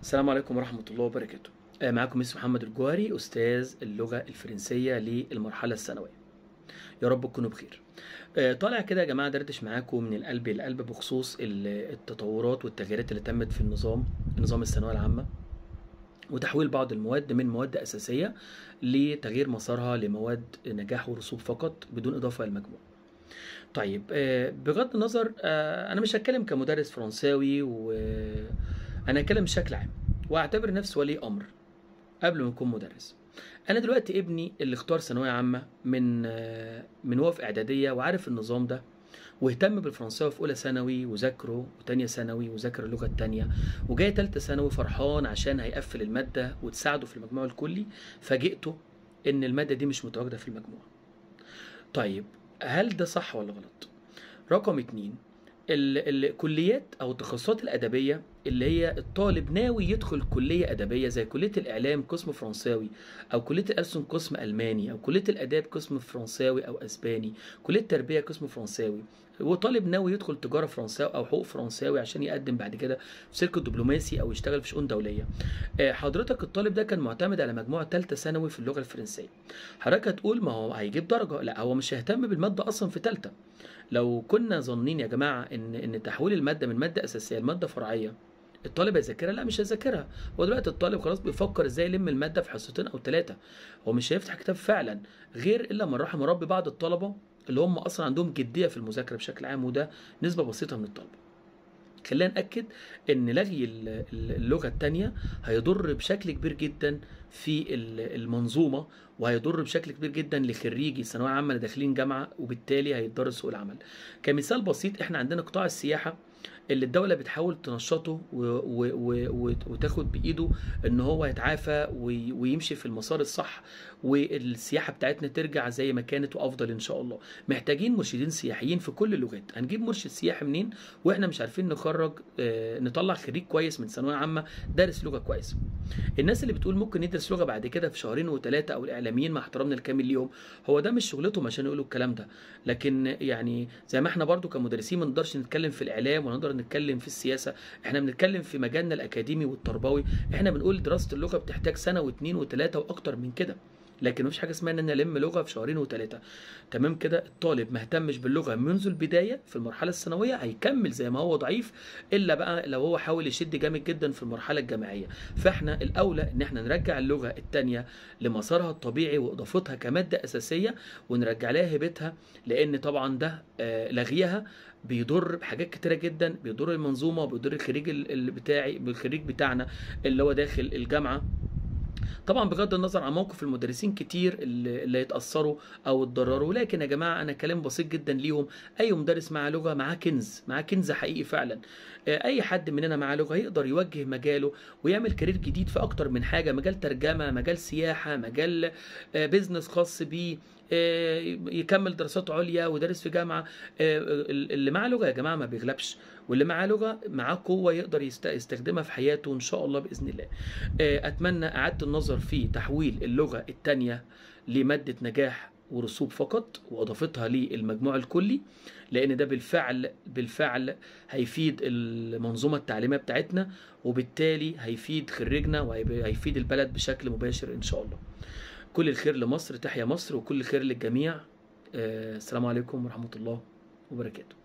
السلام عليكم ورحمة الله وبركاته آه، معاكم مس محمد الجوهري أستاذ اللغة الفرنسية للمرحلة الثانوية يا رب تكونوا بخير آه، طالع كده يا جماعة دردش معاكم من القلب للقلب بخصوص ال- التطورات والتغييرات اللي تمت في النظام نظام الثانوية العامة وتحويل بعض المواد من مواد أساسية لتغيير مسارها لمواد نجاح ورسوب فقط بدون إضافة للمجموع طيب آه، بغض النظر آه، انا مش هتكلم كمدرس فرنساوي وانا هتكلم بشكل عام واعتبر نفسي ولي امر قبل ما اكون مدرس انا دلوقتي ابني اللي اختار ثانويه عامه من آه، من وهو في اعداديه وعارف النظام ده واهتم بالفرنساوي في اولى ثانوي وذاكره وتانية ثانوي وذاكر اللغه التانية وجاي تالتة ثانوي فرحان عشان هيقفل الماده وتساعده في المجموع الكلي فاجئته ان الماده دي مش متواجده في المجموع طيب هل ده صح ولا غلط؟ رقم اتنين ال- الكليات او التخصصات الادبيه اللي هي الطالب ناوي يدخل كليه ادبيه زي كليه الاعلام قسم فرنساوي او كليه الألسن قسم الماني او كليه الاداب قسم فرنساوي او اسباني كليه التربيه قسم فرنساوي وطالب ناوي يدخل تجاره فرنساوي او حقوق فرنساوي عشان يقدم بعد كده في سلك دبلوماسي او يشتغل في شؤون دوليه آه، حضرتك الطالب ده كان معتمد على مجموعه ثالثه ثانوي في اللغه الفرنسيه حضرتك هتقول ما هو هيجيب درجه لا هو مش هيهتم بالماده اصلا في ثالثه لو كنا ظانين يا جماعه ان ان تحويل الماده من ماده اساسيه لماده فرعيه الطالب هيذاكرها لا مش هيذاكرها هو دلوقتي الطالب خلاص بيفكر ازاي يلم الماده في حصتين او ثلاثه هو مش هيفتح كتاب فعلا غير الا من رحم ربي بعض الطلبه اللي هم اصلا عندهم جديه في المذاكره بشكل عام وده نسبه بسيطه من الطلبه خلينا نأكد إن لغي ال- ال- اللغة التانية هيضر بشكل كبير جدا في ال- المنظومة وهيضر بشكل كبير جدا لخريجي الثانوية العامة اللي داخلين جامعة وبالتالي هيتضر سوق العمل. كمثال بسيط احنا عندنا قطاع السياحة اللي الدولة بتحاول تنشطه و و و و وتاخد بإيده إن هو يتعافى وي- ويمشي في المسار الصح والسياحة بتاعتنا ترجع زي ما كانت وأفضل إن شاء الله. محتاجين مرشدين سياحيين في كل اللغات، هنجيب مرشد سياحي منين واحنا مش عارفين نخرج آه، نطلع خريج كويس من ثانويه عامه دارس لغه كويسه الناس اللي بتقول ممكن يدرس لغه بعد كده في شهرين وثلاثه او الاعلاميين مع احترامنا الكامل ليهم هو ده مش شغلتهم عشان يقولوا الكلام ده لكن يعني زي ما احنا برضو كمدرسين ما نقدرش نتكلم في الاعلام ولا نقدر نتكلم في السياسه احنا بنتكلم في مجالنا الاكاديمي والتربوي احنا بنقول دراسه اللغه بتحتاج سنه واثنين وثلاثه واكتر من كده لكن مفيش حاجه اسمها ان انا الم لغه في شهرين وثلاثه تمام كده الطالب ما اهتمش باللغه منذ البدايه في المرحله الثانويه هيكمل زي ما هو ضعيف الا بقى لو هو حاول يشد جامد جدا في المرحله الجامعيه فاحنا الاولى ان احنا نرجع اللغه الثانيه لمسارها الطبيعي واضافتها كماده اساسيه ونرجع لها هيبتها لان طبعا ده آه، لغيها بيضر بحاجات كتيره جدا بيضر المنظومه وبيضر الخريج ال- ال- بتاعي بالخريج بتاعنا اللي هو داخل الجامعه طبعا بغض النظر عن موقف المدرسين كتير اللي اللي يتاثروا او اتضرروا لكن يا جماعه انا كلام بسيط جدا ليهم اي مدرس معاه لغه معاه كنز معاه كنز حقيقي فعلا آه، اي حد مننا معاه لغه يقدر يوجه مجاله ويعمل كارير جديد في اكتر من حاجه مجال ترجمه مجال سياحه مجال آه، بيزنس خاص بيه آه، يكمل دراسات عليا ودرس في جامعه آه، اللي معاه لغه يا جماعه ما بيغلبش واللي معاه لغه معاه قوه يقدر يست- يستخدمها في حياته ان شاء الله باذن الله آه، اتمنى اعاده النظر في تحويل اللغه الثانيه لماده نجاح ورسوب فقط واضافتها للمجموع الكلي لان ده بالفعل بالفعل هيفيد المنظومه التعليميه بتاعتنا وبالتالي هيفيد خريجنا وهيفيد البلد بشكل مباشر ان شاء الله كل الخير لمصر تحيا مصر وكل الخير للجميع آه، السلام عليكم ورحمه الله وبركاته